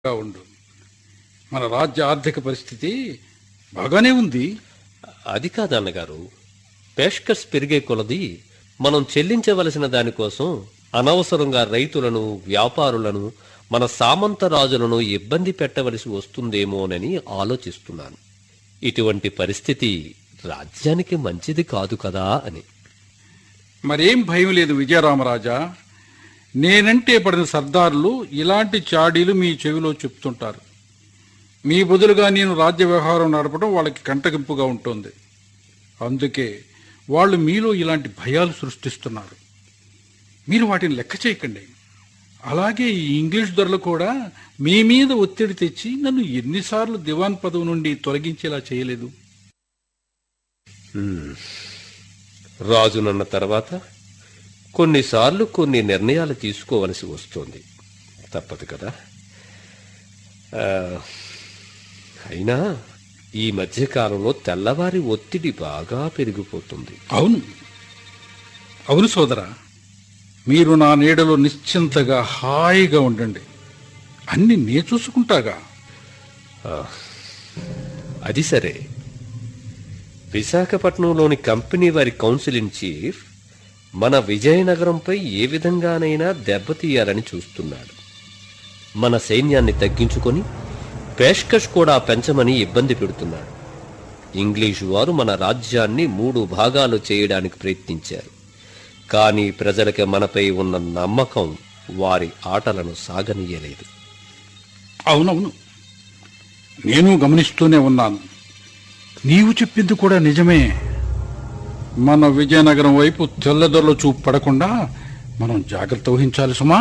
గా ఉండు మన రాజ్య ఆర్థిక పరిస్థితి బాగానే ఉంది అది కాదన్నగారు పేష్కర్స్ పెరిగే కొలది మనం చెల్లించవలసిన దానికోసం అనవసరంగా రైతులను వ్యాపారులను మన సామంత రాజులను ఇబ్బంది పెట్టవలసి వస్తుందేమోనని ఆలోచిస్తున్నాను ఇటువంటి పరిస్థితి రాజ్యానికి మంచిది కాదు కదా అని మరేం భయం లేదు విజయరామరాజా నేనంటే పడిన సర్దారులు ఇలాంటి చాడీలు మీ చెవిలో చెప్తుంటారు మీ బదులుగా నేను రాజ్య వ్యవహారం నడపడం వాళ్ళకి కంటగింపుగా ఉంటుంది అందుకే వాళ్ళు మీలో ఇలాంటి భయాలు సృష్టిస్తున్నారు మీరు వాటిని లెక్క చేయకండి అలాగే ఈ ఇంగ్లీష్ దొరలు కూడా మీ మీద ఒత్తిడి తెచ్చి నన్ను ఎన్నిసార్లు దివాన్ పదవి నుండి తొలగించేలా చేయలేదు రాజునన్న తర్వాత కొన్నిసార్లు కొన్ని నిర్ణయాలు తీసుకోవలసి వస్తుంది తప్పదు కదా ఆ, అయినా ఈ మధ్యకాలంలో తెల్లవారి ఒత్తిడి బాగా పెరిగిపోతుంది అవును అవును సోదరా మీరు నా నీడలో నిశ్చింతగా హాయిగా ఉండండి అన్ని నే చూసుకుంటాగా అది సరే విశాఖపట్నంలోని కంపెనీ వారి కౌన్సిల్ ఇన్ చీఫ్ మన విజయనగరంపై ఏ విధంగానైనా దెబ్బతీయాలని చూస్తున్నాడు మన సైన్యాన్ని తగ్గించుకొని పేష్కష్ కూడా పెంచమని ఇబ్బంది పెడుతున్నాడు ఇంగ్లీషు వారు మన రాజ్యాన్ని మూడు భాగాలు చేయడానికి ప్రయత్నించారు కానీ ప్రజలకి మనపై ఉన్న నమ్మకం వారి ఆటలను సాగనీయలేదు అవునవును నేను గమనిస్తూనే ఉన్నాను నీవు చెప్పింది కూడా నిజమే మన విజయనగరం వైపు తెల్లదొరల చూపు పడకుండా మనం జాగ్రత్త వహించాలి సుమా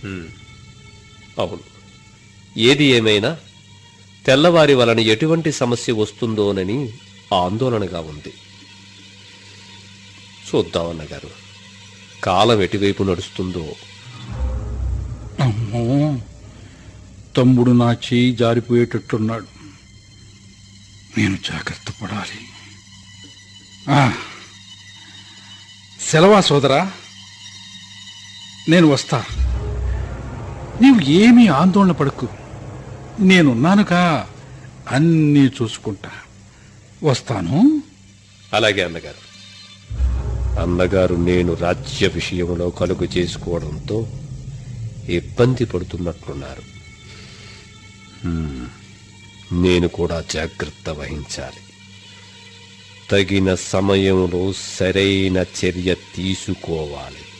అవును ఏది ఏమైనా తెల్లవారి వలన ఎటువంటి సమస్య వస్తుందోనని ఆందోళనగా ఉంది చూద్దామన్నగారు కాలం ఎటువైపు నడుస్తుందో అమ్మో తమ్ముడు నా చేయి జారిపోయేటట్టున్నాడు నేను జాగ్రత్త పడాలి ఆ, సెలవా సోదరా నేను వస్తా నీవు ఏమీ ఆందోళన పడకు నేనున్నానుగా అన్నీ చూసుకుంటా వస్తాను అలాగే అన్నగారు అన్నగారు నేను రాజ్య విషయంలో కలుగు చేసుకోవడంతో ఇబ్బంది పడుతున్నట్లున్నారు హ్మ్. నేను కూడా జాగ్రత్త వహించాలి తగిన సమయంలో సరైన చర్య తీసుకోవాలి